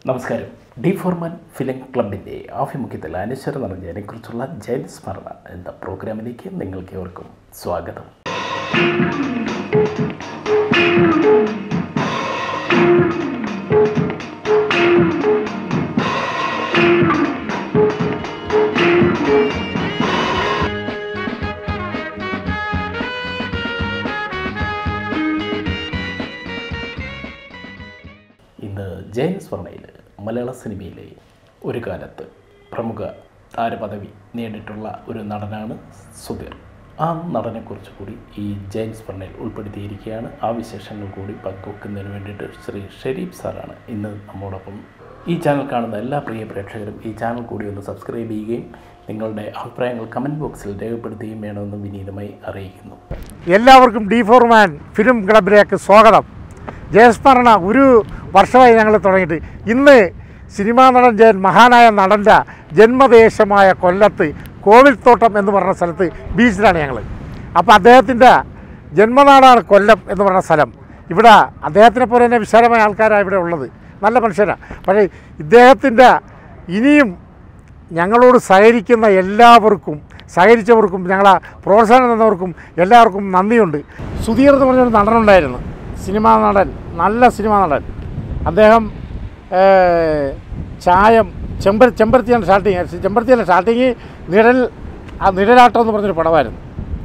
നമസ്കാരം ഡി ഫോർമാൻ ഫിലിം ക്ലബിൻ്റെ ആഭിമുഖ്യത്തിൽ അനശ്വര നടന്നതിനെക്കുറിച്ചുള്ള ജയൻ സ്മരണ എന്ന പ്രോഗ്രാമിലേക്ക് നിങ്ങൾക്ക് ഏവർക്കും സ്വാഗതം ഇന്ന് ജയൻ സ്മരണയിൽ മലയാള സിനിമയിലെ ഒരു കാലത്ത് പ്രമുഖ താരപദവി നേടിയിട്ടുള്ള ഒരു നടനാണ് സുധീർ ആ നടനെക്കുറിച്ച് കൂടി ഈ ജയൻ സ്മരണയിൽ ഉൾപ്പെടുത്തിയിരിക്കുകയാണ് ആ വിശേഷങ്ങൾ കൂടി പങ്കുവെക്കുന്നതിന് വേണ്ടിയിട്ട് ശ്രീ ഷെരീഫ് സാറാണ് ഇന്ന് നമ്മോടൊപ്പം ഈ ചാനൽ കാണുന്ന എല്ലാ പ്രിയ പ്രേക്ഷകരും ഈ ചാനൽ കൂടി ഒന്ന് സബ്സ്ക്രൈബ് ചെയ്യുകയും നിങ്ങളുടെ അഭിപ്രായങ്ങൾ കമൻറ്റ് ബോക്സിൽ രേഖപ്പെടുത്തുകയും വേണമെന്ന് വിനീതമായി അറിയിക്കുന്നു എല്ലാവർക്കും ഡി ഫോർമാൻ ഫിലിം ക്ലബിലേക്ക് സ്വാഗതം ജയസ്മരണ ഒരു വർഷമായി ഞങ്ങൾ തുടങ്ങിയിട്ട് ഇന്ന് സിനിമാ നടൻ ജയൻ മഹാനായ നടൻ്റെ ജന്മദേശമായ കൊല്ലത്ത് കോവിൽത്തോട്ടം എന്ന് പറഞ്ഞ സ്ഥലത്ത് ബീച്ചിലാണ് ഞങ്ങൾ അപ്പോൾ അദ്ദേഹത്തിൻ്റെ ജന്മനാടാണ് കൊല്ലം എന്ന് പറഞ്ഞ സ്ഥലം ഇവിടെ അദ്ദേഹത്തിനെ പോലെ തന്നെ വിശാലമായ ആൾക്കാരാണ് ഇവിടെ ഉള്ളത് നല്ല മനുഷ്യരാണ് പക്ഷേ ഇദ്ദേഹത്തിൻ്റെ ഇനിയും ഞങ്ങളോട് സഹകരിക്കുന്ന എല്ലാവർക്കും സഹകരിച്ചവർക്കും ഞങ്ങളെ പ്രോത്സാഹനം തന്നവർക്കും എല്ലാവർക്കും നന്ദിയുണ്ട് സുധീർ എന്ന് പറഞ്ഞൊരു നടനുണ്ടായിരുന്നു സിനിമാ നടൻ നല്ല സിനിമാ നടൻ അദ്ദേഹം ഏഹ്, ചായം ചെമ്പര ചെമ്പരത്തിയാണ് സ്റ്റാർട്ടിങ് ചെമ്പരത്തിയല്ല സ്റ്റാർട്ടിങ് നിഴൽ ആ നിഴലാട്ടം എന്ന് പറഞ്ഞൊരു പടമായിരുന്നു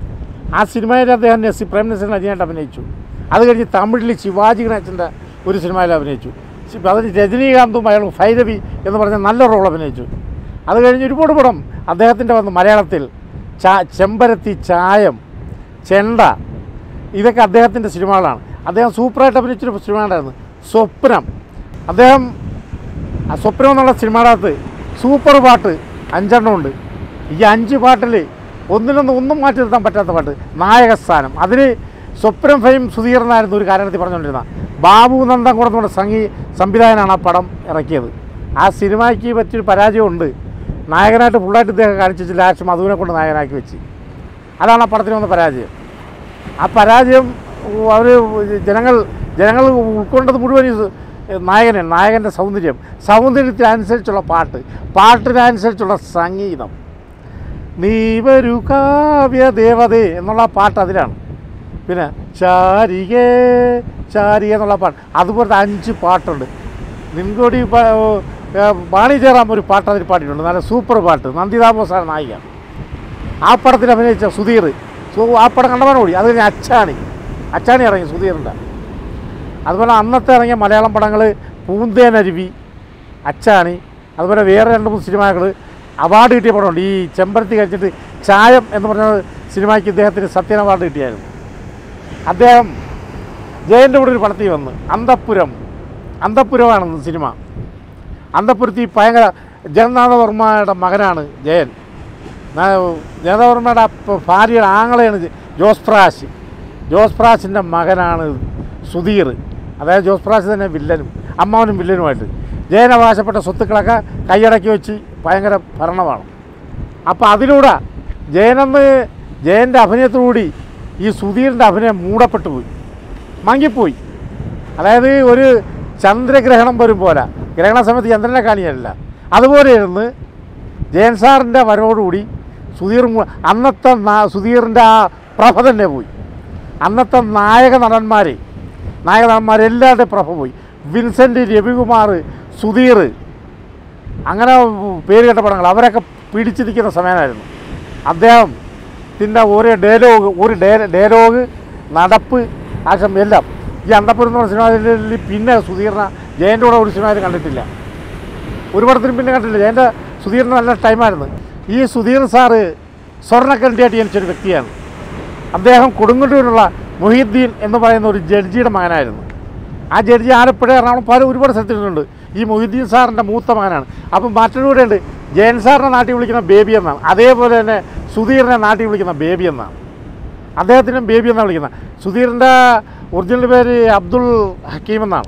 ആ സിനിമയിൽ അദ്ദേഹം നസി പ്രേം നസീറിന് അധികമായിട്ട് അഭിനയിച്ചു അത് കഴിഞ്ഞ് തമിഴിൽ ശിവാജി ഗണേശൻ്റെ ഒരു സിനിമയിൽ അഭിനയിച്ചു ശി- അതിന് രജനീകാന്തും അയാൾ ഭൈരവി എന്ന് പറഞ്ഞ നല്ല റോൾ അഭിനയിച്ചു അത് കഴിഞ്ഞ് ഒരുപാട് പടം അദ്ദേഹത്തിൻ്റെ വന്ന് മലയാളത്തിൽ ചാ ചെമ്പരത്തി ചായം ചെണ്ട ഇതൊക്കെ അദ്ദേഹത്തിൻ്റെ സിനിമകളാണ് അദ്ദേഹം സൂപ്പറായിട്ട് അഭിനയിച്ചൊരു സിനിമ ഉണ്ടായിരുന്നു സ്വപ്നം അദ്ദേഹം ആ സ്വപ്നം എന്നുള്ള സിനിമയുടെ അകത്ത് സൂപ്പർ പാട്ട് അഞ്ചെണ്ണം ഉണ്ട് ഈ അഞ്ച് പാട്ടിൽ ഒന്നിനൊന്നും ഒന്നും മാറ്റി നിർത്താൻ പറ്റാത്ത പാട്ട് നായകസ്ഥാനം അതിന് സ്വപ്നം ഫെയിം സുധീർന്നായിരുന്നു ഒരു കാരണത്തിൽ പറഞ്ഞുകൊണ്ടിരുന്ന ബാബു നന്ദൻ കൂടെ നമ്മുടെ സംഗീ സംവിധായകനാണ് ആ പടം ഇറക്കിയത് ആ സിനിമയ്ക്ക് പറ്റിയൊരു പരാജയമുണ്ട് നായകനായിട്ട് ഫുള്ളായിട്ട് ഇദ്ദേഹം കാണിച്ചു ലാസ്റ്റ് മധുവിനെ കൊണ്ട് നായകനാക്കി വെച്ച് അതാണ് ആ പടത്തിന് വന്ന പരാജയം ആ പരാജയം അവർ ജനങ്ങൾ ജനങ്ങൾ ഉൾക്കൊണ്ടത് മുഴുവൻ ഈ നായകനാണ് നായകൻ്റെ സൗന്ദര്യം സൗന്ദര്യത്തിനനുസരിച്ചുള്ള പാട്ട് പാട്ടിനനുസരിച്ചുള്ള സംഗീതം നീ വരൂ കാവ്യ ദേവതേ എന്നുള്ള പാട്ട് അതിലാണ് പിന്നെ ചാരികേ ചാരിക എന്നുള്ള പാട്ട് അതുപോലത്തെ അഞ്ച് പാട്ടുണ്ട് നിൻകൊടി ബാണി ജയറാം ഒരു പാട്ട് അതിൽ പാടിയിട്ടുണ്ട് നല്ല സൂപ്പർ പാട്ട് നന്ദിതാബോസാണ് നായിക ആ പടത്തിൽ അഭിനയിച്ച സുധീർ സു ആ പടം കണ്ടവൻ കൂടി അത് കഴിഞ്ഞ് അച്ചാണി അച്ചാണി ഇറങ്ങി സുധീറിൻ്റെ അതുപോലെ അന്നത്തെ ഇറങ്ങിയ മലയാളം പടങ്ങൾ പൂന്തേനരുവി അച്ചാണി അതുപോലെ വേറെ രണ്ട് മൂന്ന് സിനിമകൾ അവാർഡ് കിട്ടിയ പടമുണ്ട് ഈ ചെമ്പരത്തി കഴിച്ചിട്ട് ചായം എന്ന് പറഞ്ഞ സിനിമയ്ക്ക് ഇദ്ദേഹത്തിന് സത്യൻ അവാർഡ് കിട്ടിയായിരുന്നു അദ്ദേഹം ജയൻ്റെ കൂടെ ഒരു പടത്തിൽ വന്ന് അന്തപ്പുരം അന്തപ്പുരമാണ് സിനിമ അന്തപ്പുരത്തിൽ ഭയങ്കര ജഗന്നാഥവർമ്മയുടെ മകനാണ് ജയൻ ജഗന്നാഥവർമ്മയുടെ അപ്പ- ഭാര്യയുടെ ആങ്ങളെയാണ് ജ- ജോസ് പ്രാശ് ജോസ് പ്രാശിൻ്റെ മകനാണ് സുധീർ അതായത് ജോസ് പ്രാശ് തന്നെ വില്ലനും അമ്മാവനും വില്ലനുമായിട്ട് ജയൻ അവകാശപ്പെട്ട സ്വത്തുക്കളൊക്കെ കൈയടക്കി വെച്ച് ഭയങ്കര ഭരണമാണ് അപ്പോൾ അതിലൂടെ ജയനെന്ന് ജയൻ്റെ അഭിനയത്തോടുകൂടി ഈ സുധീറിൻ്റെ അഭിനയം മൂടപ്പെട്ടു പോയി മങ്ങിപ്പോയി അതായത് ഒരു ചന്ദ്രഗ്രഹണം വരും പോലെ ഗ്രഹണ സമയത്ത് ചന്ദ്രനെ കാണിയല്ല അതുപോലെ ഇരുന്ന് ജയൻ സാറിൻ്റെ വരവോടുകൂടി സുധീർ മു- അന്നത്തെ നാ- സുധീറിൻ്റെ ആ പ്രഭ തന്നെ പോയി അന്നത്തെ നായക നടന്മാർ നായക നടന്മാരെല്ലാവരുടെയും പ്രഭ പോയി വിൻസെൻ്റ് രവികുമാർ സുധീർ അങ്ങനെ പേര് കേട്ട പടങ്ങൾ അവരൊക്കെ പിടിച്ചിരിക്കുന്ന സമയമായിരുന്നു അദ്ദേഹത്തിൻ്റെ ഓരോ ഡയലോഗ് ഒരു ഡേ ഡയലോഗ് നടപ്പ് ആശം എല്ലാം ഈ അന്തപ്പുരം എന്ന് പറഞ്ഞ സിനിമയിൽ പിന്നെ സുധീറിന ജയൻ്റെ കൂടെ ഒരു സിനിമയിൽ കണ്ടിട്ടില്ല ഒരു പടത്തിനും പിന്നെ കണ്ടില്ല ജയൻ്റെ സുധീറിന് നല്ല ടൈമായിരുന്നു ഈ സുധീർ സാറ് സ്വർണ്ണക്കരണ്ടിയായിട്ട് ജനിച്ചൊരു വ്യക്തിയാണ് അദ്ദേഹം കൊടുങ്ങല്ലൂരിലുള്ള മൊഹീദ്ദീൻ എന്ന് പറയുന്ന ഒരു ജഡ്ജിയുടെ മകനായിരുന്നു ആ ജഡ്ജി ആലപ്പുഴ എറണാകുളം പല ഒരുപാട് സ്ഥലത്തിരുന്നുണ്ട് ഈ മൊഹീദ്ദീൻ സാറിൻ്റെ മൂത്ത മകനാണ് അപ്പം മറ്റൊരു കൂടെ ഉണ്ട് ജയൻ സാറിനെ നാട്ടിൽ വിളിക്കുന്ന ബേബി എന്നാണ് അതേപോലെ തന്നെ സുധീറിനെ നാട്ടിൽ വിളിക്കുന്ന ബേബി എന്നാണ് അദ്ദേഹത്തിനും ബേബി എന്നാണ് വിളിക്കുന്നത് സുധീറിൻ്റെ ഒറിജിനൽ പേര് അബ്ദുൾ ഹക്കീം എന്നാണ്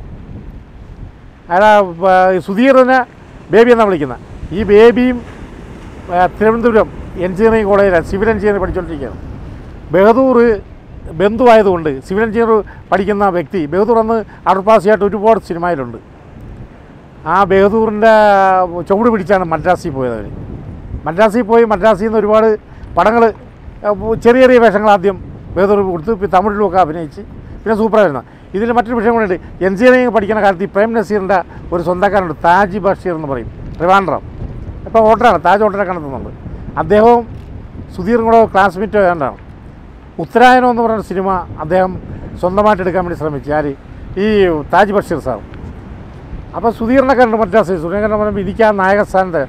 അയാളെ ആ, സുധീറിനെ ബേബി എന്നാണ് വിളിക്കുന്നത് ഈ ബേബിയും ആ, തിരുവനന്തപുരം എഞ്ചിനീയറിംഗ് കോളേജിലാണ് സിവിൽ എഞ്ചിനീയറിംഗ് പഠിച്ചുകൊണ്ടിരിക്കുകയാണ് ബഹദൂർ ബന്ധുവായതുകൊണ്ട് സിവിൽ എഞ്ചിനീയർ പഠിക്കുന്ന വ്യക്തി ബഹദൂർ അന്ന് അടർപ്പാസിയായിട്ട് ഒരുപാട് സിനിമയിലുണ്ട് ആ ബഹദൂറിൻ്റെ ചുവട് പിടിച്ചാണ് മദ്രാസിൽ പോയത് അവർ മദ്രാസിൽ പോയി മദ്രാസിൽ നിന്ന് ഒരുപാട് പടങ്ങൾ ചെറിയ ചെറിയ വേഷങ്ങൾ ആദ്യം ബഹദൂർ കൊടുത്ത് പിന്നെ തമിഴിലുമൊക്കെ അഭിനയിച്ച് പിന്നെ സൂപ്പറായിരുന്നു ഇതിൽ മറ്റൊരു വിഷയം കൂടെ ഉണ്ട് എഞ്ചിനീയറിംഗ് പഠിക്കുന്ന കാലത്ത് ഈ പ്രേം നസീറിൻ്റെ ഒരു സ്വന്തക്കാരുണ്ട് താജ് ബഷീർ എന്ന് പറയും ട്രിവാൻഡ്രം ഇപ്പോൾ ഓട്ടറാണ് താജ് ഓട്ടറൊക്കെ നടത്തുന്നുണ്ട് അദ്ദേഹവും സുധീറും കൂടെ ക്ലാസ്മേറ്റ് വേണ്ടാണ് ഉത്തരായനം എന്ന് പറയുന്ന സിനിമ അദ്ദേഹം സ്വന്തമായിട്ട് എടുക്കാൻ വേണ്ടി ശ്രമിച്ചു ആര് ഈ താജ് ബഷീർ സാർ അപ്പോൾ സുധീറിനെ കണ്ട് മദ്രാസ് സുധീറിനെ പറയുമ്പോൾ എനിക്ക് ആ നായക സ്ഥാനത്ത്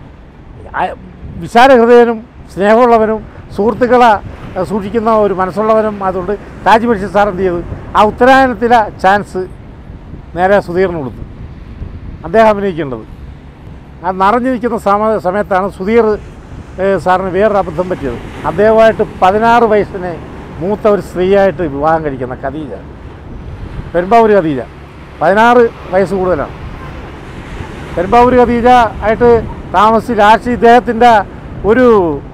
ആ- വിശാല ഹൃദയനും സ്നേഹമുള്ളവനും സുഹൃത്തുക്കളെ അഹ് സൂക്ഷിക്കുന്ന ഒരു മനസ്സുള്ളവനും അതുകൊണ്ട് താജ് ബഷീർ സാർ എന്ത് ചെയ്തു ആ ഉത്തരായനത്തിലെ ചാൻസ് നേരെ സുധീറിന് കൊടുത്തു അദ്ദേഹം അഭിനയിക്കേണ്ടത് ആ നിറഞ്ഞിരിക്കുന്ന സമ സമയത്താണ് സുധീർ ഏഹ്, സാറിന് വേറൊരു അബദ്ധം പറ്റിയത് അദ്ദേഹമായിട്ട് പതിനാറ് വയസ്സിന് മൂത്ത ഒരു സ്ത്രീയായിട്ട് വിവാഹം കഴിക്കുന്ന ഖദീജ പെരുമ്പാവൂർ ഖദീജ പതിനാറ് വയസ്സ് കൂടുതലാണ് പെരുമ്പാവൂർ ഖദീജ ആയിട്ട് താമസിച്ച് ലാസ്റ്റ് ഇദ്ദേഹത്തിൻ്റെ ഒരു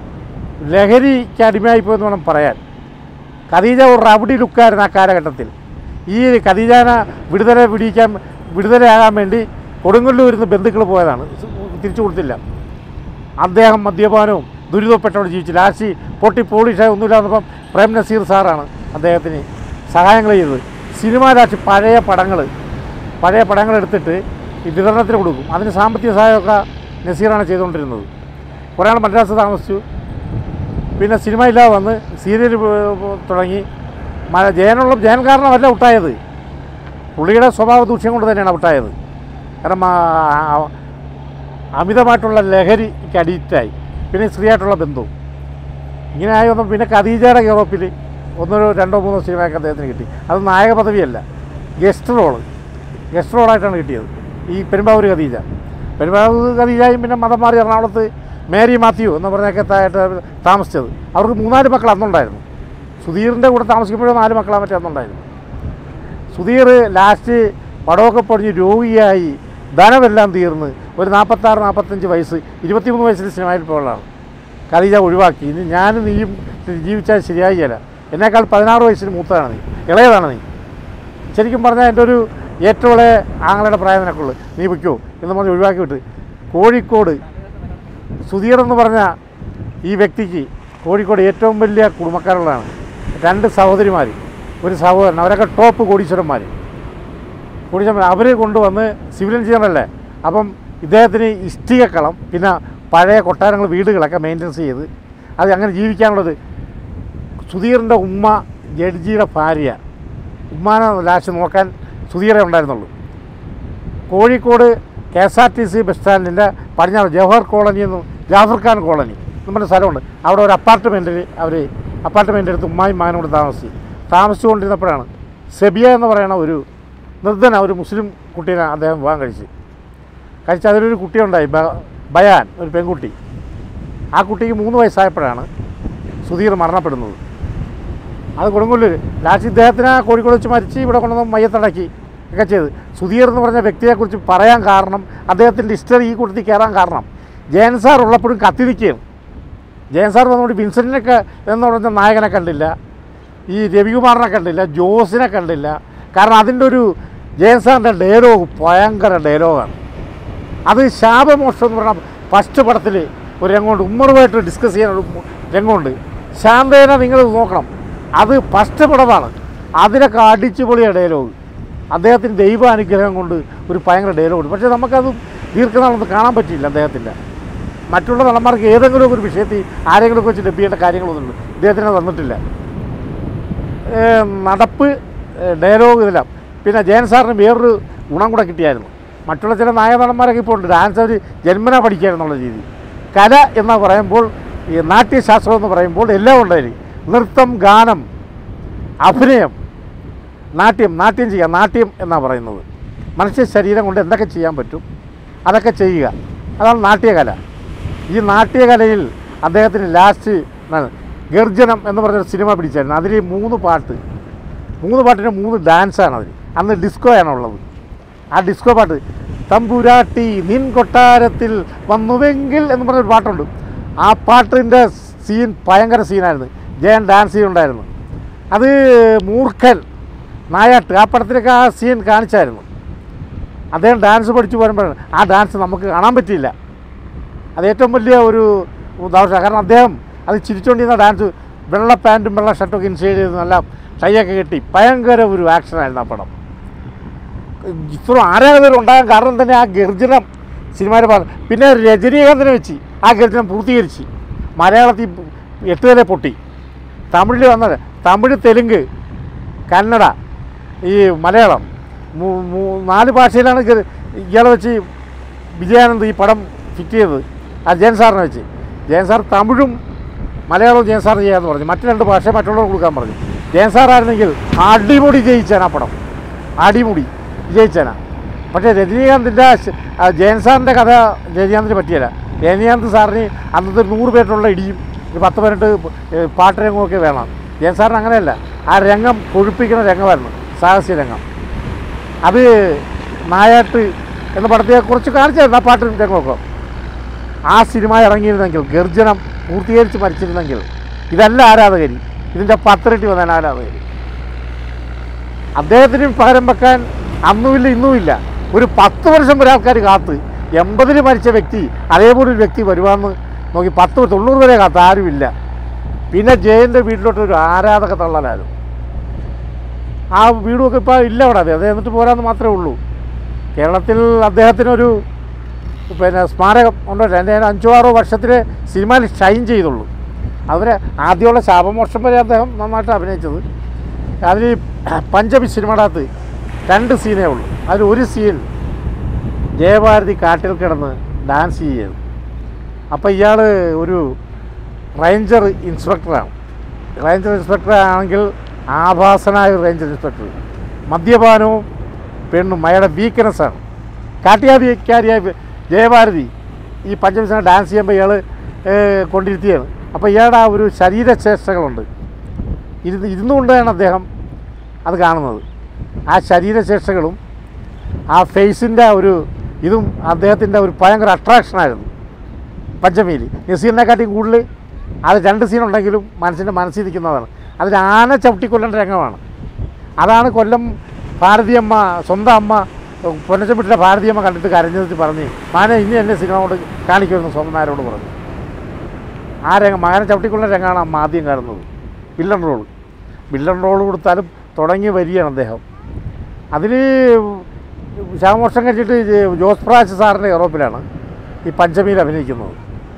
ലഹരിക്ക് അടിമയായിപ്പോയെന്ന് വേണം പറയാൻ ഖദീജ ഒരു റബഡി ലുക്കായിരുന്നു ആ കാലഘട്ടത്തിൽ ഈ ഖദീജാനെ വിടുതല പിടിക്കാൻ വിടുതലയാകാൻ വേണ്ടി കൊടുങ്ങല്ലൂരിൽ നിന്ന് ബന്ധുക്കൾ പോയതാണ് തിരിച്ചു കൊടുത്തില്ല അദ്ദേഹം മദ്യപാനവും ദുരിതപ്പെട്ടോട് ജീവിച്ചു ലാസ്റ്റ് പൊട്ടി പോളിഷായി ഒന്നുമില്ല എന്നപ്പം പ്രേം നസീർ സാറാണ് അദ്ദേഹത്തിന് സഹായങ്ങൾ ചെയ്തത് സിനിമ ലാസ്റ്റ് പഴയ പടങ്ങൾ പഴയ പടങ്ങൾ എടുത്തിട്ട് ഈ വിതരണത്തിന് കൊടുക്കും അതിന് സാമ്പത്തിക സഹായമൊക്കെ നസീറാണ് ചെയ്തുകൊണ്ടിരുന്നത് കുറേ നാൾ മദ്രാസ് താമസിച്ചു പിന്നെ സിനിമ ഇല്ലാതെ വന്ന് സീരിയൽ തുടങ്ങി മഴ ജയനുള്ള ജയൻ കാരണമല്ല ഔട്ടായത് പുള്ളിയുടെ സ്വഭാവ ദൂഷ്യം കൊണ്ട് തന്നെയാണ് ഔട്ടായത് കാരണം ആ, ആ, അമിതമായിട്ടുള്ള ലഹരിക്ക് അഡിക്റ്റായി പിന്നെ സ്ത്രീയായിട്ടുള്ള ബന്ധവും ഇങ്ങനെ ആയി വന്നപ്പോൾ പിന്നെ ഖദീജയുടെ യൂറോപ്പിൽ ഒന്നോ രണ്ടോ മൂന്നോ സിനിമയൊക്കെ അദ്ദേഹത്തിന് കിട്ടി അത് നായക പദവിയല്ല ഗസ്റ്റ് റോള് ഗസ്റ്റ് റോളായിട്ടാണ് കിട്ടിയത് ഈ പെരുമ്പാവൂർ ഖദീജ പെരുമ്പാവൂർ ഖദീജയും പിന്നെ മതം മാറി എറണാകുളത്ത് മേരി മാത്യു എന്ന് പറഞ്ഞൊക്കെ തായിട്ട് താമസിച്ചത് അവർക്ക് മൂന്നാല് മക്കൾ അന്നുണ്ടായിരുന്നു സുധീറിൻ്റെ കൂടെ താമസിക്കുമ്പോഴും നാല് മക്കളാ മറ്റേ അന്നുണ്ടായിരുന്നു സുധീർ ലാസ്റ്റ് പടമൊക്കെ പൊടിഞ്ഞ് രോഗിയായി ധനമെല്ലാം തീർന്ന് ഒരു നാൽപ്പത്താറ് നാൽപ്പത്തഞ്ച് വയസ്സ് ഇരുപത്തിമൂന്ന് വയസ്സിൽ സിനിമയിൽ പോയുള്ളതാണ് ഖദീജ ഒഴിവാക്കി ഇനി ഞാനും നീയും ജീവിച്ചാൽ ശരിയായില്ല എന്നേക്കാൾ പതിനാറ് വയസ്സിന് മൂത്തതാണ് നീ ഇളയതാണ് നീ ശരിക്കും പറഞ്ഞാൽ എൻ്റെ ഒരു ഏറ്റവും ഇളയ ആങ്ങളുടെ പ്രായം നിനക്കുള്ളൂ നീ വയ്ക്കോ എന്ന് പറഞ്ഞ് ഒഴിവാക്കി വിട്ട് കോഴിക്കോട് സുധീർ എന്ന് പറഞ്ഞ ഈ വ്യക്തിക്ക് കോഴിക്കോട് ഏറ്റവും വലിയ കുടുംബക്കാരുള്ളതാണ് രണ്ട് സഹോദരിമാർ ഒരു സഹോദരൻ അവരൊക്കെ ടോപ്പ് കോടീശ്വരന്മാർ കോടീശ്വരന്മാർ അവർ കൊണ്ടുവന്ന് സിവിൽ എഞ്ചിനീയറല്ലേ അപ്പം ഇദ്ദേഹത്തിന് ഇഷ്ടികക്കളം പിന്നെ പഴയ കൊട്ടാരങ്ങൾ വീടുകളൊക്കെ മെയിൻ്റനൻസ് ചെയ്ത് അത് അങ്ങനെ ജീവിക്കാനുള്ളത് സുധീറിൻ്റെ ഉമ്മ ജഡ്ജിയുടെ ഭാര്യ ഉമ്മാനെ ലാസ്റ്റ് നോക്കാൻ സുധീറെ ഉണ്ടായിരുന്നുള്ളൂ Kozhikode K S R T C bus സ്റ്റാൻഡിൻ്റെ പടിഞ്ഞാറ് ജവഹർ കോളനി എന്നും ജാഫർ ഖാൻ കോളനി നമ്മുടെ സ്ഥലമുണ്ട് അവിടെ ഒരു അപ്പാർട്ട്മെൻറ്റിൽ അവർ അപ്പാർട്ട്മെൻ്റ് എടുത്ത് ഉമ്മായും മകനോട് താമസിച്ചു താമസിച്ചുകൊണ്ടിരുന്നപ്പോഴാണ് സെബിയ എന്ന് പറയുന്ന ഒരു നിർദ്ധന ഒരു മുസ്ലിം കുട്ടീനെ അദ്ദേഹം വിവാഹം കഴിച്ച് കഴിച്ച് അതിലൊരു കുട്ടിയുണ്ടായി ബ- ബയാൻ ഒരു പെൺകുട്ടി ആ കുട്ടിക്ക് മൂന്ന് വയസ്സായപ്പോഴാണ് സുധീർ മരണപ്പെടുന്നത് അത് കൊടുങ്ങല്ലൂർ ലാസ്റ്റ് ഇദ്ദേഹത്തിന് ആ കോഴിക്കോട് വെച്ച് മരിച്ച് ഇവിടെ കൊണ്ടുവന്ന് മയ്യത്തടക്കി ഒക്കെ ചെയ്ത് സുധീർ എന്ന് പറഞ്ഞ വ്യക്തിയെക്കുറിച്ച് പറയാൻ കാരണം അദ്ദേഹത്തിൻ്റെ ഹിസ്റ്ററി ഈ കൂട്ടത്തിൽ കയറാൻ കാരണം ജയൻ സാർ ഉള്ളപ്പോഴും കത്തിരിക്കുകയാണ് ജയൻ സാർ വന്നുകൊണ്ട് വിൻസെൻറ്റിനൊക്കെ എന്ന് പറഞ്ഞ നായകനെ കണ്ടില്ല ഈ രവികുമാറിനെ കണ്ടില്ല ജോസിനെ കണ്ടില്ല കാരണം അതിൻ്റെ ഒരു ജയൻ സാറിൻ്റെ ഡയലോഗ് ഭയങ്കര ഡയലോഗാണ് അത് ശാപമോക്ഷം എന്ന് പറഞ്ഞ ഫസ്റ്റ് പടത്തിൽ ഒരു രംഗമുണ്ട് ഉമ്മറുമായിട്ട് ഡിസ്കസ് ചെയ്യാൻ ഒരു മു- രംഗമുണ്ട് ശാന്തേന നിങ്ങൾ നോക്കണം അത് ഫസ്റ്റ് പടമാണ് അതിനൊക്കെ അടിച്ചു പൊളിയ ഡയലോഗ് അദ്ദേഹത്തിന് ദൈവാനുഗ്രഹം കൊണ്ട് ഒരു ഭയങ്കര ഡയലോഗ് പക്ഷേ നമുക്കത് ദീർഘനാളൊന്നും കാണാൻ പറ്റിയില്ല അദ്ദേഹത്തിൻ്റെ മറ്റുള്ള നടന്മാർക്ക് ഏതെങ്കിലും ഒരു വിഷയത്തിൽ ആരെങ്കിലും വെച്ച് ഡബ് ചെയ്യേണ്ട കാര്യങ്ങളൊന്നുമില്ല ഇദ്ദേഹത്തിന് അത് വന്നിട്ടില്ല ഏ, നടപ്പ് ഏ, ഡയലോഗ് ഇതെല്ലാം പിന്നെ ജയൻ സാറിന് വേറൊരു ഗുണം കൂടെ കിട്ടിയായിരുന്നു മറ്റുള്ള ചില നായക നടന്മാരൊക്കെ ഇപ്പോൾ ഉണ്ട് ഡാൻസ് അവർ ജന്മന പഠിക്കാന്നുള്ള രീതി കല എന്ന് പറയുമ്പോൾ ഈ നാട്യശാസ്ത്രം എന്ന് പറയുമ്പോൾ എല്ലാം ഉണ്ടായിരുന്നു നൃത്തം ഗാനം അഭിനയം നാട്യം നാട്യം ചെയ്യുക നാട്യം എന്നാണ് പറയുന്നത് മനുഷ്യ ശരീരം കൊണ്ട് എന്തൊക്കെ ചെയ്യാൻ പറ്റും അതൊക്കെ ചെയ്യുക അതാണ് നാട്യകല ഈ നാട്യകലയിൽ അദ്ദേഹത്തിന് ലാസ്റ്റ് ഗർജനം എന്ന് പറഞ്ഞൊരു സിനിമ പിടിച്ചായിരുന്നു അതിൽ മൂന്ന് പാട്ട് മൂന്ന് പാട്ടിന് മൂന്ന് ഡാൻസാണ് അതിൽ അന്ന് ഡിസ്കോയാണ് ഉള്ളത് ആ ഡിസ്കോ പാട്ട് തമ്പുരാട്ടി നിൻ കൊട്ടാരത്തിൽ വന്നുവെങ്കിൽ എന്ന് പറഞ്ഞൊരു പാട്ടുണ്ട് ആ പാട്ടിൻ്റെ സീൻ ഭയങ്കര സീനായിരുന്നു ജയൻ ഡാൻസ് ചെയ്യുന്നുണ്ടായിരുന്നു അത് മൂർഖൻ നായാട്ട് ആ പടത്തിലൊക്കെ ആ സീൻ കാണിച്ചായിരുന്നു അദ്ദേഹം ഡാൻസ് പഠിച്ചു വരുമ്പോഴാണ് ആ ഡാൻസ് നമുക്ക് കാണാൻ പറ്റിയില്ല അത് ഏറ്റവും വലിയ ഒരു ദോഷമാണ് കാരണം അദ്ദേഹം അത് ചിരിച്ചുകൊണ്ടിരുന്ന ഡാൻസ് വെള്ള പാൻറ്റും വെള്ള ഷർട്ടൊക്കെ ഇൻസൈഡ് ചെയ്ത് നല്ല ടൈയൊക്കെ കെട്ടി ഭയങ്കര ഒരു ആക്ഷനായിരുന്നു ആ പടം ഇത്ര ആരാധകർ ഉണ്ടാകാൻ കാരണം തന്നെ ആ ഗർജനം സിനിമയുടെ ഭാഗം പിന്നെ രജനീകാന്തിനെ വെച്ച് ആ ഗർജനം പൂർത്തീകരിച്ച് മലയാളത്തിൽ എട്ട് നില പൊട്ടി തമിഴിൽ വന്നത് തമിഴ് തെലുങ്ക് കന്നഡ ഈ മലയാളം മൂ- മൂ- നാല് ഭാഷയിലാണ് ഗ- ഇയാളെ വെച്ച് വിജയാനന്ദ് ഈ പടം ഫിറ്റ് ചെയ്തത് ആ ജയൻ സാറിനെ വെച്ച് ജയൻ സാർ തമിഴും മലയാളവും ജയൻ സാർ ചെയ്യാമെന്ന് പറഞ്ഞു മറ്റു രണ്ട് ഭാഷ മറ്റുള്ളവർ കൊടുക്കാൻ പറഞ്ഞു ജയൻ സാറായിരുന്നെങ്കിൽ അടിമുടി ജയിച്ചാണ് ആ പടം അടിമുടി വിജയിച്ചാനാ പക്ഷേ രജനീകാന്തിൻ്റെ ശ- ആ ജയൻ സാറിൻ്റെ കഥ രജനീകാന്തിന് പറ്റിയല്ല രജനീകാന്ത് സാറിന് അന്നത്തെ നൂറ് പേരിലുള്ള ഇടിയും ഒരു പത്ത് പതിനെട്ട് ഏഹ്, പാട്ട് രംഗമൊക്കെ വേണം ജയൻ സാറിന് അങ്ങനെയല്ല ആ രംഗം കൊഴുപ്പിക്കുന്ന രംഗമായിരുന്നു സാഹസ്യ രംഗം അത് നായാട്ട് എന്ന പടത്തെ കുറച്ച് കാണിച്ചായിരുന്നു ആ പാട്ടും രംഗമൊക്കെ ആ സിനിമ ഇറങ്ങിയിരുന്നെങ്കിൽ ഗർജനം പൂർത്തീകരിച്ച് മരിച്ചിരുന്നെങ്കിൽ ഇതല്ല ആരാധകരി ഇതിൻ്റെ പത്തിരട്ടി വന്നതാണ് ആരാധകരി അദ്ദേഹത്തിന് പകരം വെക്കാൻ അന്നുമില്ല ഇന്നുമില്ല ഒരു പത്ത് വർഷം വരെ ആൾക്കാർ കാത്ത് എൺപതിൽ മരിച്ച വ്യക്തി അതേപോലെ ഒരു വ്യക്തി വരുവാന്ന് നോക്കി പത്ത് തൊണ്ണൂറ് വരെ കാത്ത് ആരുമില്ല പിന്നെ ജയൻ്റെ വീട്ടിലോട്ട് ഒരു ആരാധക തള്ളലായിരുന്നു ആ വീടുമൊക്കെ ഇപ്പോൾ ഇല്ല അവിടെ അത് എന്നിട്ട് പോരാന്ന് മാത്രമേ ഉള്ളൂ കേരളത്തിൽ അദ്ദേഹത്തിനൊരു പിന്നെ സ്മാരകം ഉണ്ട് എൻ്റെ അഞ്ചോ ആറോ വർഷത്തിൽ സിനിമയിൽ ഷൈൻ ചെയ്തുള്ളൂ അവരെ ആദ്യമുള്ള ശാപമോക്ഷം വരെ അദ്ദേഹം നന്നായിട്ട് അഭിനയിച്ചത് അതിൽ ഈ പഞ്ചമി സിനിമയുടെ അകത്ത് രണ്ട് സീനേ ഉള്ളൂ അതിൽ ഒരു സീൻ ജയഭാരതി കാട്ടിൽ കിടന്ന് ഡാൻസ് ചെയ്യുന്നു അപ്പോൾ ഇയാൾ ഒരു റേഞ്ചർ ഇൻസ്പെക്ടറാണ് റേഞ്ചർ ഇൻസ്പെക്ടർ ആണെങ്കിൽ ആഭാസനായ ഒരു റേഞ്ചർ ഇൻസ്പെക്ടർ മദ്യപാനവും പെണ്ണും അയാളുടെ വീക്ക്നെസ്സാണ് കാട്ടിയാതിക്കാരിയായ ജയഭാരതി ഈ പഞ്ചമിസിനെ ഡാൻസ് ചെയ്യുമ്പോൾ ഇയാൾ കൊണ്ടിരുത്തിയാണ് അപ്പോൾ ഇയാളുടെ ആ ഒരു ശരീരചേഷ്ടകളുണ്ട് ഇരുന്ന് ഇരുന്നുകൊണ്ടാണ് അദ്ദേഹം അത് കാണുന്നത് ആ ശരീരചേഷ്ടകളും ആ ഫേസിൻ്റെ ഒരു ഇതും അദ്ദേഹത്തിൻ്റെ ഒരു ഭയങ്കര അട്രാക്ഷനായിരുന്നു പഞ്ചമിയിൽ നസീറിനെക്കാട്ടി കൂടുതൽ അത് രണ്ട് സീനുണ്ടെങ്കിലും മനസ്സിൻ്റെ മനസ്സിൽ നിൽക്കുന്നതാണ് അതിൽ ആന ചവിട്ടിക്കൊല്ലേണ്ട രംഗമാണ് അതാണ് കൊല്ലം ഭാരതിയമ്മ സ്വന്തം അമ്മ പൊന്നച്ചമ്പിട്ടിലെ ഭാരതിയമ്മ കണ്ടിട്ട് കരഞ്ഞെന്ന് പറഞ്ഞ് മാനെ ഇനി എന്നെ സിനിമ കൊണ്ട് കാണിക്കുമെന്ന് സ്വന്തം നായരോട് പറഞ്ഞു ആ രംഗം മകനെ ചവിട്ടിക്കൊള്ളുന്ന രംഗമാണ് അമ്മ ആദ്യം കാണുന്നത് വില്ലൻ റോൾ വില്ലൻ റോൾ കൊടുത്താലും തുടങ്ങി വരികയാണ് അദ്ദേഹം അതിൽ ശ്യാമോഷം കഴിച്ചിട്ട് ജോസ് പ്രാജ് സാറിൻ്റെ യൂറോപ്പിലാണ് ഈ പഞ്ചമിയിൽ അഭിനയിക്കുന്നത്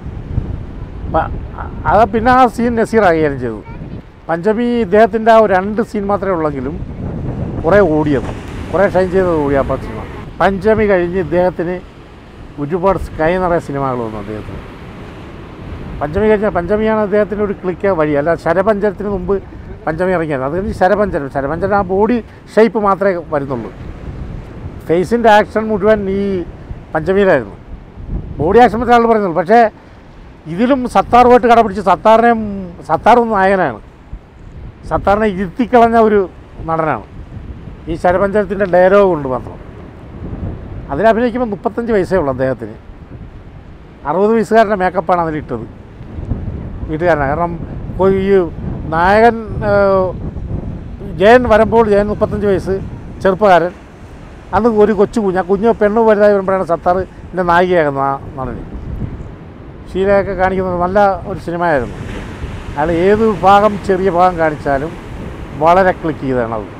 പ- അത് പിന്നെ ആ സീൻ നസീർ കൈകാര്യം ചെയ്തു പഞ്ചമി ഇദ്ദേഹത്തിൻ്റെ ആ ഒരു രണ്ട് സീൻ മാത്രമേ ഉള്ളെങ്കിലും കുറേ ഓടിയത് കുറേ ഷൈൻ ചെയ്തത് ഓടി ആ സിനിമ പഞ്ചമി കഴിഞ്ഞ് ഇദ്ദേഹത്തിന് ഒരുപാട് കൈ നിറയെ സിനിമകൾ വന്നു അദ്ദേഹത്തിന് പഞ്ചമി കഴിഞ്ഞ പഞ്ചമിയാണ് അദ്ദേഹത്തിന് ഒരു ക്ലിക്ക് വഴി അല്ല ശരപഞ്ചരത്തിന് മുമ്പ് പഞ്ചമി ഇറങ്ങിയത് അത് കഴിഞ്ഞ് ശരപഞ്ചരം ശരപഞ്ചരം ആ ബോഡി ഷേപ്പ് മാത്രമേ വരുന്നുള്ളൂ ഫേസിൻ്റെ ആക്ഷൻ മുഴുവൻ ഈ പഞ്ചമിയിലായിരുന്നു ബോഡി ആക്ഷൻ പറ്റി ആൾ പറയുന്നുള്ളൂ പക്ഷേ ഇതിലും സത്താറുമായിട്ട് കടപിടിച്ച് സത്താറിനെ സത്താർ ഒരു നായകനാണ് സത്താറിനെ ഇരുത്തിക്കളഞ്ഞ ഒരു നടനാണ് ഈ ശരപഞ്ചരത്തിൻ്റെ ഡയലോഗ് ഉണ്ട് മാത്രം അതിൽ അഭിനയിക്കുമ്പോൾ മുപ്പത്തഞ്ച് വയസ്സേ ഉള്ളൂ അദ്ദേഹത്തിന് അറുപത് വയസ്സുകാരൻ്റെ മേക്കപ്പാണ് അതിലിട്ടത് വീട്ടുകാരനാണ് കാരണം ഇപ്പോൾ ഈ നായകൻ ഏഹ്, ജയൻ വരുമ്പോൾ ജയൻ മുപ്പത്തഞ്ച് വയസ്സ് ചെറുപ്പക്കാരൻ അന്ന് ഒരു കൊച്ചു കുഞ്ഞ് ആ കുഞ്ഞ് പെണ്ണ് വലുതായി വരുമ്പോഴാണ് സത്താർ എൻ്റെ നായികയാകുന്ന ആ നടന് ശീലയൊക്കെ കാണിക്കുന്നത് നല്ല ഒരു സിനിമയായിരുന്നു അയാൾ ഏത് ഭാഗം ചെറിയ ഭാഗം കാണിച്ചാലും വളരെ ക്ലിക്ക് ചെയ്തതാണ് അത്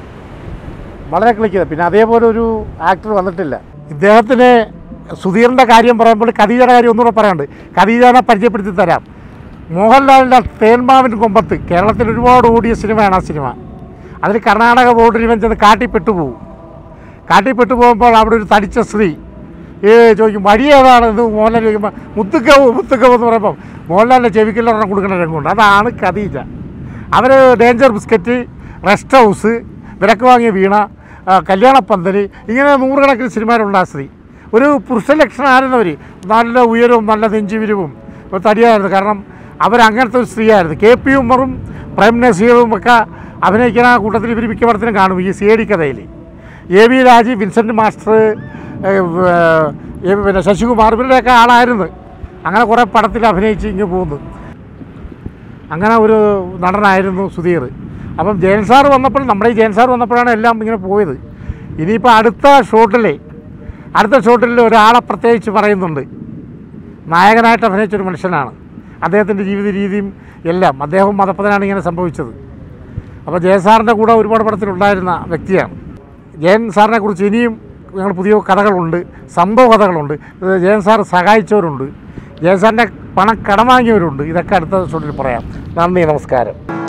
വളരെ ക്ലിക്ക് ചെയ്ത പിന്നെ അതേപോലെ ഒരു ആക്ടർ വന്നിട്ടില്ല ഇദ്ദേഹത്തിന് സുധീറിൻ്റെ കാര്യം പറയുമ്പോൾ ഖദീജയുടെ കാര്യം ഒന്നുകൂടെ പറയാനുണ്ട് ഖദീജനെ പരിചയപ്പെടുത്തി തരാം മോഹൻലാലിൻ്റെ തേന്മാവിൻ കൊമ്പത്ത് കേരളത്തിൽ ഒരുപാട് ഓടിയ സിനിമയാണ് ആ സിനിമ അതിൽ കർണാടക ബോർഡറിൽ വെച്ചത് കാട്ടിപ്പെട്ടു പോകും കാട്ടിപ്പെട്ടു പോകുമ്പോൾ അവിടെ ഒരു തടിച്ച സ്ത്രീ ഏ ചോദിക്കും വഴി ഏതാണ് എന്ന് മോഹൻലാൽ ചോദിക്കുമ്പോൾ മുത്തുക്കവ് മുത്തുക്കവ് എന്ന് പറയുമ്പോൾ മോഹൻലാലിൻ്റെ ചെവിക്കല്ലൊരെണ്ണം കൊടുക്കുന്ന രംഗമുണ്ട് അതാണ് ഖദീജ അവർ danger biscuit rest house Vilakku Vangiya വീണ ആ, കല്യാണപ്പന്തൽ ഇങ്ങനെ നൂറുകണക്കിന് സിനിമയിലുണ്ട് ആ സ്ത്രീ ഒരു പുരുഷ ലക്ഷണമായിരുന്നവർ നല്ല ഉയരവും നല്ല നെഞ്ചുവിരിവും തടിയായിരുന്നു കാരണം അവരങ്ങനത്തെ ഒരു സ്ത്രീയായിരുന്നു കെ പി ഉമ്മറും പ്രേം നസീറും ഒക്കെ അഭിനയിക്കുന്ന കൂട്ടത്തിൽ ഇവർ മിക്ക പടത്തിനും കാണും ഈ സി ഐ ഡി കഥയിൽ A V Raj Vincent master ഏ, ഏ, പിന്നെ ശശികുമാർ ഇവരുടെയൊക്കെ ആളായിരുന്നു അങ്ങനെ കുറേ പടത്തിൽ അഭിനയിച്ച് ഇങ്ങ് പോകുന്നു അങ്ങനെ ഒരു നടനായിരുന്നു സുധീർ അപ്പം ജയൻ സാർ വന്നപ്പോൾ നമ്മുടെ ഈ ജയൻ സാർ വന്നപ്പോഴാണ് എല്ലാം ഇങ്ങനെ പോയത് ഇനിയിപ്പോൾ അടുത്ത ഷോട്ടിൽ അടുത്ത ഷോട്ടിൽ ഒരാളെ പ്രത്യേകിച്ച് പറയുന്നുണ്ട് നായകനായിട്ട് അഭിനയിച്ചൊരു മനുഷ്യനാണ് അദ്ദേഹത്തിൻ്റെ ജീവിത രീതിയും എല്ലാം അദ്ദേഹം മതപ്പതനാണ് ഇങ്ങനെ സംഭവിച്ചത് അപ്പോൾ ജയൻ സാറിൻ്റെ കൂടെ ഒരുപാട് പടത്തിലുണ്ടായിരുന്ന വ്യക്തിയാണ് ജയൻ സാറിനെ കുറിച്ച് ഇനിയും ഞങ്ങൾ പുതിയ കഥകളുണ്ട് സംഭവ കഥകളുണ്ട് ഇത് ജയൻ സാർ സഹായിച്ചവരുണ്ട് ജയൻ സാറിൻ്റെ പണം കടം വാങ്ങിയവരുണ്ട് ഇതൊക്കെ അടുത്ത ഷോട്ടിൽ പറയാം നന്ദി നമസ്കാരം